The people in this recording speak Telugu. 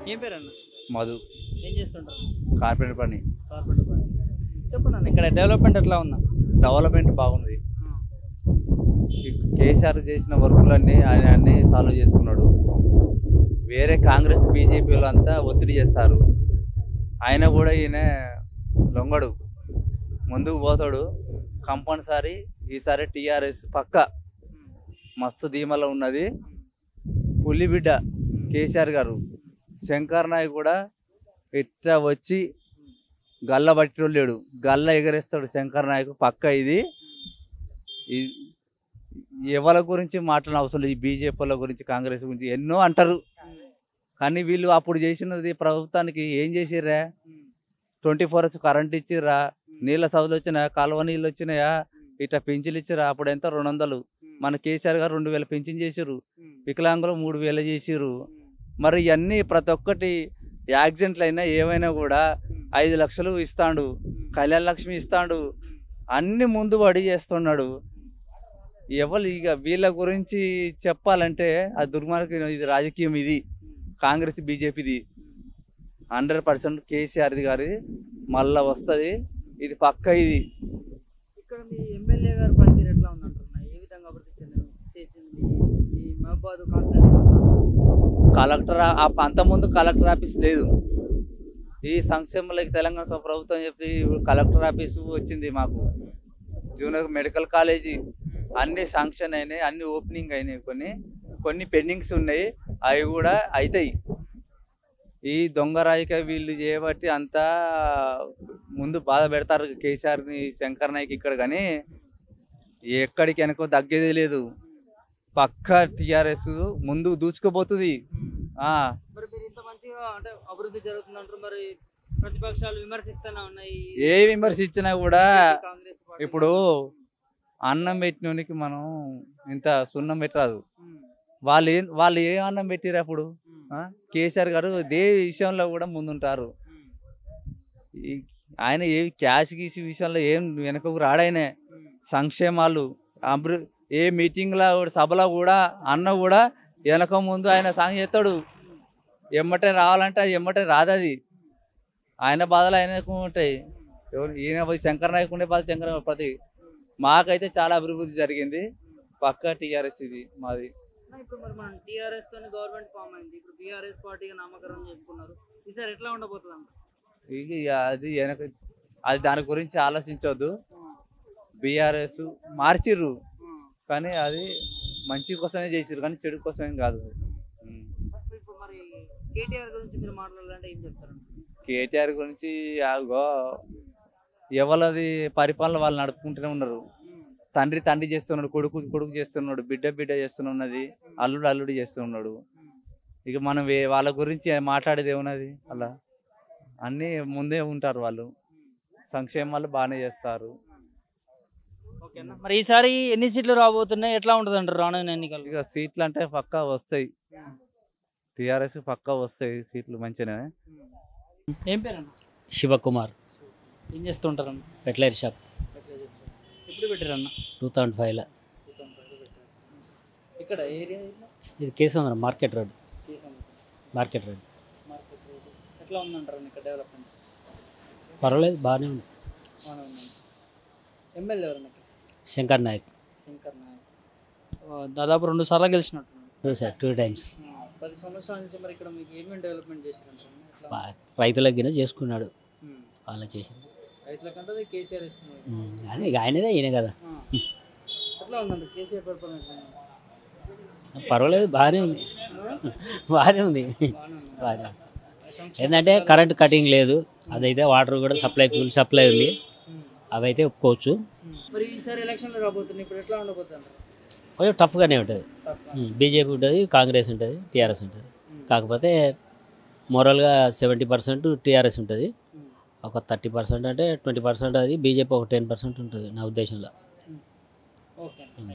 ఏం పేరు అన్న మధు ఏం చేస్తుంటారు కార్పొరేట్ పని కార్పొరేటర్ పని. చెప్పండి అన్న ఇక్కడ డెవలప్మెంట్ ఎట్లా ఉందా డెవలప్మెంట్ బాగుంది ఈ కేసీఆర్ చేసిన వర్కులన్నీ ఆయన అన్ని సాల్వ్ చేసుకున్నాడు వేరే కాంగ్రెస్ బీజేపీ అంతా ఒత్తిడి చేస్తారు ఆయన కూడా ఈయన లొంగడు ముందుకు పోతాడు కంపల్సరీ ఈసారి టీఆర్ఎస్ పక్క మస్తు ధీమలో ఉన్నది పులిబిడ్డ కేసీఆర్ గారు శంకర్ నాయక్ కూడా ఇట్లా వచ్చి గల్ల పట్టి లేడు గల్ల ఎగరేస్తాడు శంకర్ నాయక్ పక్క ఇది ఈ- ఎవరి గురించి మాట్లాడిన అవసరం లేదు ఈ బీజేపీల గురించి కాంగ్రెస్ గురించి ఎన్నో అంటారు కానీ వీళ్ళు అప్పుడు చేసినది ప్రభుత్వానికి ఏం చేసిర్రా ట్వంటీ ఫోర్ అవర్స్ కరెంట్ ఇచ్చిర్రా నీళ్ళ సౌదులు వచ్చినాయా కాలువ నీళ్ళు వచ్చినాయా ఇట్లా పెంచులు ఇచ్చిరా అప్పుడు ఎంత రెండు వందలు మన కేసీఆర్ గారు రెండు వేల పెన్షన్ చేసిర్రు వికలాంగులు మూడు వేలు చేసిర్రు మరి ఇవన్నీ ప్రతి ఒక్కటి యాక్సిడెంట్లు అయినా ఏమైనా కూడా ఐదు లక్షలు ఇస్తాడు కళ్యాణ లక్ష్మి ఇస్తాడు అన్ని ముందు పడి చేస్తున్నాడు ఎవరు ఇక వీళ్ళ గురించి చెప్పాలంటే ఆ దుర్మార్గం ఇది రాజకీయం ఇది కాంగ్రెస్ బీజేపీది హండ్రెడ్ పర్సెంట్ కేసీఆర్ది గారి మళ్ళా వస్తుంది ఇది పక్క ఇది ఇక్కడ మీ ఎమ్మెల్యే గారి పనితీరు ఎట్లా ఉందంటున్నా ఏ విధంగా అభివృద్ధి చెందిన చేసింది ఈ మహబాద్ కాన్స్టిట్యూషన్ కలెక్టర్ ఆ- అంతకుముందు కలెక్టర్ ఆఫీస్ లేదు ఈ సంక్షేమలకి తెలంగాణ స- ప్రభుత్వం చెప్పి ఇప్పుడు కలెక్టర్ ఆఫీస్ వచ్చింది మాకు జూనియర్ మెడికల్ కాలేజీ అన్ని శాంక్షన్ అయినాయి అన్ని ఓపెనింగ్ అయినాయి కొన్ని కొన్ని పెండింగ్స్ ఉన్నాయి అవి కూడా అవుతాయి ఈ దొంగ రాజకీయ వీళ్ళు చేయబట్టి అంతా ముందు బాధ పెడతారు కేసీఆర్ని శంకర్ నాయక్ ఇక్కడ కానీ ఎక్కడికి వెనకో తగ్గేది లేదు పక్క టిఆర్ఎస్ ముందు దూసుకుపోతుంది ఆ, మరి మీరు ఇంత మంచిగా అంటే అభివృద్ధి జరుగుతుందంటారు మరి ప్రతిపక్షాలు విమర్శిస్తూనే ఉన్నాయి ఏ విమర్శించినా కూడా కాంగ్రెస్ పార్టీ. ఇప్పుడు అన్నం పెట్టినోనికి మనం ఇంత సున్నం పెట్టరాదు ఉమ్, వాళ్ళు ఏం వాళ్ళు ఏ అన్నం పెట్టిరు అప్పుడు ఉమ్, ఆ? కేసీఆర్ గారు ఇదే విషయంలో కూడా ముందుంటారు ఉమ్, ఈ- ఆయన ఏ క్యాష్ గీసి విషయంలో ఏం వెనకకు రాడాయనే ఉమ్, సంక్షేమాలు అభివృ ఏ మీటింగ్లో సభలో కూడా అన్న కూడా వెనక ముందు ఆయన సాంగ్ చేస్తాడు ఎమ్మటే రావాలంటే అది ఎమ్మటే రాదది ఆయన బాధలు ఆయనకు ఉంటాయి ఎవరు ఈయన పోయి శంకర్ నాయకు ఉండే బాధ శంకర్ ప్రతి మాకైతే చాలా అభివృద్ధి జరిగింది పక్క టీఆర్ఎస్ ఇది మాది అన్న, ఇప్పుడు మరి మనం టీఆర్ఎస్ తోని గవర్నమెంట్ ఫామ్ అయింది ఇప్పుడు బీఆర్ఎస్ పార్టీగా నామకరణం చేసుకున్నారు ఈసారి ఎట్లా ఉండబోతుంది అంట ఇక అది వెనక అది దాని గురించి ఆలోచించవద్దు బీఆర్ఎస్ మార్చిర్రు కానీ అది మంచి కోసమే చేసిర్రు కానీ చెడు కోసమేం కాదు ఉం. ఇప్పుడు మరి కేటీఆర్ గురించి మీరు మాట్లాడాలంటే ఏం చెప్తారు కేటీఆర్ గురించి ఆగో ఎవరిది పరిపాలన వాళ్ళు నడుపుకుంటూనే ఉన్నారు తండ్రి తండ్రి చేస్తున్నాడు కొడుకు కొడుకు చేస్తున్నాడు బిడ్డ బిడ్డ చేస్తున్నది అల్లుడు అల్లుడు చేస్తున్నాడు ఇక మనం వే- వాళ్ళ గురించి మాట్లాడేది ఏమున్నది అలా అన్నీ ముందే ఉంటారు వాళ్ళు సంక్షేమాలు బాగానే చేస్తారు ఓకేనా మరి ఈసారి ఎన్ని సీట్లు రాబోతున్నాయి ఎట్లా ఉంటుంది అంటారు రానున్న ఎన్నికలు ఇక సీట్లు అంటే పక్కా వస్తాయి టీఆర్ఎస్ పక్కా వస్తాయి సీట్లు మంచిగానే ఏం పేరు అన్న శివకుమార్ ఏం చేస్తుంటారన్న ఫెర్టిలైజర్ షాప్ ఎప్పుడు పెట్టారన్న టూ థౌజండ్ ఫైవ్లో ఇక్కడ ఏరియా ఇది Kesamudram market road market road market road ఎట్లా ఉందంటారు ఇక్కడ డెవలప్మెంట్ పర్వాలేదు బాగానే ఉంది బాగానే ఉందండి ఎమ్మెల్యే ఎవరన్నా ఇక్కడ? శంకర్ నాయక్ శంకర్ నాయక్ ఓ, దాదాపు రెండు సార్లు గెలిచినట్టున్నాడు టూ సార్ టూ టైమ్స్ ఆ, పది సంవత్సరాల నుంచి మరి ఇక్కడ మీకు ఏమేమి డెవలప్మెంట్ చేశారంటారు ఎట్లా రైతులకు గిన చేసుకున్నాడు ఉమ్. వాళ్ళకి చేసింది రైతుల కంటే కేసీఆర్ ఇస్తున్నారు ఉమ్, అదే ఇక ఆయనదే ఈయన కదా ఆ. ఎట్లా ఉందండి కేసీఆర్ పరిపాలన ఎట్లా ఉంది? పర్వాలేదు బాగానే ఉంది బాగానే ఉంది బాగానే ఉంది బాగానే ఉంది. సంక్షేమ ఏంటంటే కరెంట్ కటింగ్ లేదు అదైతే వాటర్ కూడా సప్లై ఫుల్ సప్లై ఉంది ఉమ్. అవైతే ఒప్పుకోవచ్చు ఉమ్. మరి ఈసారి ఎలక్షన్లు రాబోతున్నాయి ఇప్పుడు ఎట్లా ఉండబోతుంది కొంచెం టఫ్గానే ఉంటుంది బీజేపీ ఉంటుంది కాంగ్రెస్ ఉంటుంది టీఆర్ఎస్ ఉంటుంది కాకపోతే మోరల్గా సెవెంటీ పర్సెంట్ టీఆర్ఎస్ ఉంటుంది ఒక థర్టీ పర్సెంట్ అంటే ట్వంటీ పర్సెంట్ అది బీజేపీ ఒక టెన్ పర్సెంట్ ఉంటుంది నా ఉద్దేశంలో ఓకే